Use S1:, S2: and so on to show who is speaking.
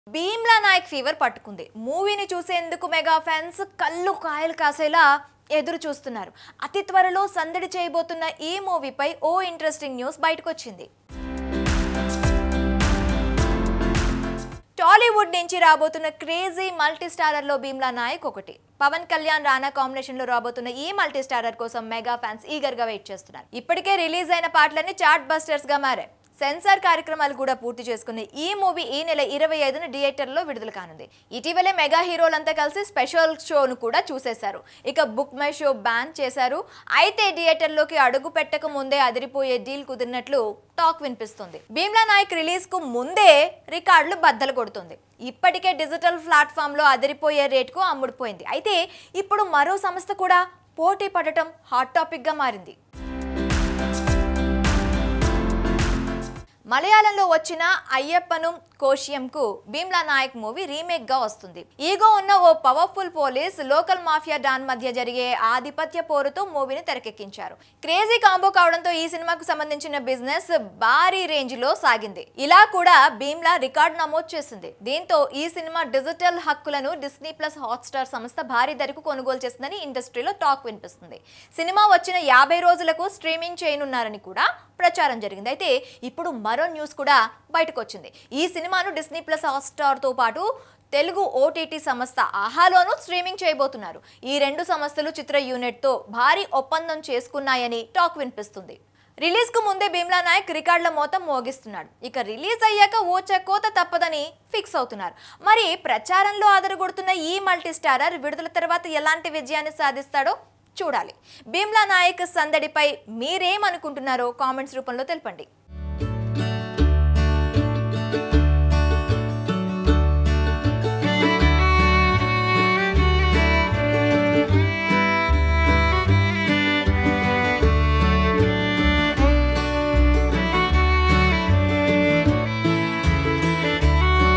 S1: Bheemla Naik fever పట్టుకుంది మూవీని చూసేందుకు మెగా ఫ్యాన్స్ కళ్ళు కాయలు కాసేలా ఎదురు చూస్తున్నారు అతి త్వరలో సందడి చేయబోతున్న ఈ మూవీపై ఓ ఇంట్రెస్టింగ్ న్యూస్ బయటకొచ్చింది టాలీవుడ్ నుంచి రాబోతున్న క్రేజీ మల్టీ స్టారర్లో భీమ్లా నాయక్ ఒకటి పవన్ కళ్యాణ్ రానా కాంబినేషన్ లో రాబోతున్న ఈ మల్టీ స్టారర్ కోసం మెగా ఫ్యాన్స్ ఈగర్ గా వెయిట్ చేస్తున్నారు ఇప్పటికే రిలీజ్ అయిన పాటలన్నీ చాట్ బస్టర్స్ గా మారాయి సెన్సార్ కార్యక్రమాలు కూడా పూర్తి చేసుకున్న ఈ మూవీ ఈ నెల ఇరవై ఐదున థియేటర్లో విడుదల కానుంది ఇటీవలే మెగా హీరోలంతా కలిసి స్పెషల్ షోను కూడా చూసేశారు ఇక బుక్ మై షో బ్యాన్ చేశారు అయితే థియేటర్లోకి అడుగు పెట్టక ముందే అదిరిపోయే డీల్ కుదిరినట్లు టాక్ వినిపిస్తుంది భీమ్లా నాయక్ రిలీజ్ కు ముందే రికార్డులు బద్దలు కొడుతుంది ఇప్పటికే డిజిటల్ ప్లాట్ఫామ్ లో అదిరిపోయే రేటుకు అమ్ముడుపోయింది అయితే ఇప్పుడు మరో సంస్థ కూడా పోటీ పడటం హాట్ టాపిక్ గా మారింది మలయాళంలో వచ్చిన అయ్యప్పను కోశియంకు భీమ్లా నాయక్ మూవీ రీమేక్ గా వస్తుంది ఈగో ఉన్న ఓ powerful police local mafia don మధ్య జరిగే ఆధిపత్య పోరుతో మూవీని తెరకెక్కించారు క్రేజీ కాంబో కావడంతో ఈ సినిమాకు సంబంధించిన బిజినెస్ భారీ రేంజ్ లో సాగింది ఇలా కూడా భీమ్లా రికార్డ్ నమోదు చేసింది దీంతో ఈ సినిమా డిజిటల్ హక్కులను డిస్నీ ప్లస్ హాట్స్టార్ సంస్థ భారీ ధరకు కొనుగోలు చేసిందని ఇండస్ట్రీలో టాక్ వినిపిస్తుంది సినిమా వచ్చిన యాభై రోజులకు స్ట్రీమింగ్ చేయనున్నారని కూడా ప్రచారం జరిగింది అయితే ఇప్పుడు మరో న్యూస్ కూడా బయటకు వచ్చింది ఈ సినిమాను డిస్నీ ప్లస్ హాట్స్టార్తో పాటు తెలుగు ఓటీటీ సంస్థ ఆహాలోనూ స్ట్రీమింగ్ చేయబోతున్నారు ఈ రెండు సంస్థలు చిత్ర యూనిట్తో భారీ ఒప్పందం చేసుకున్నాయని టాక్ వినిపిస్తుంది రిలీజ్ కు ముందే భీమ్లా నాయక్ రికార్డుల మోతం మోగిస్తున్నాడు ఇక రిలీజ్ అయ్యాక ఓ చెక్కోత తప్పదని ఫిక్స్ అవుతున్నారు మరి ప్రచారంలో ఆదరగొడుతున్న ఈ మల్టీ స్టారర్ విడుదల తర్వాత ఎలాంటి విజయాన్ని సాధిస్తాడో చూడాలి భీమ్లా నాయక్ సందడిపై మీరేమనుకుంటున్నారో కామెంట్స్ రూపంలో తెలపండి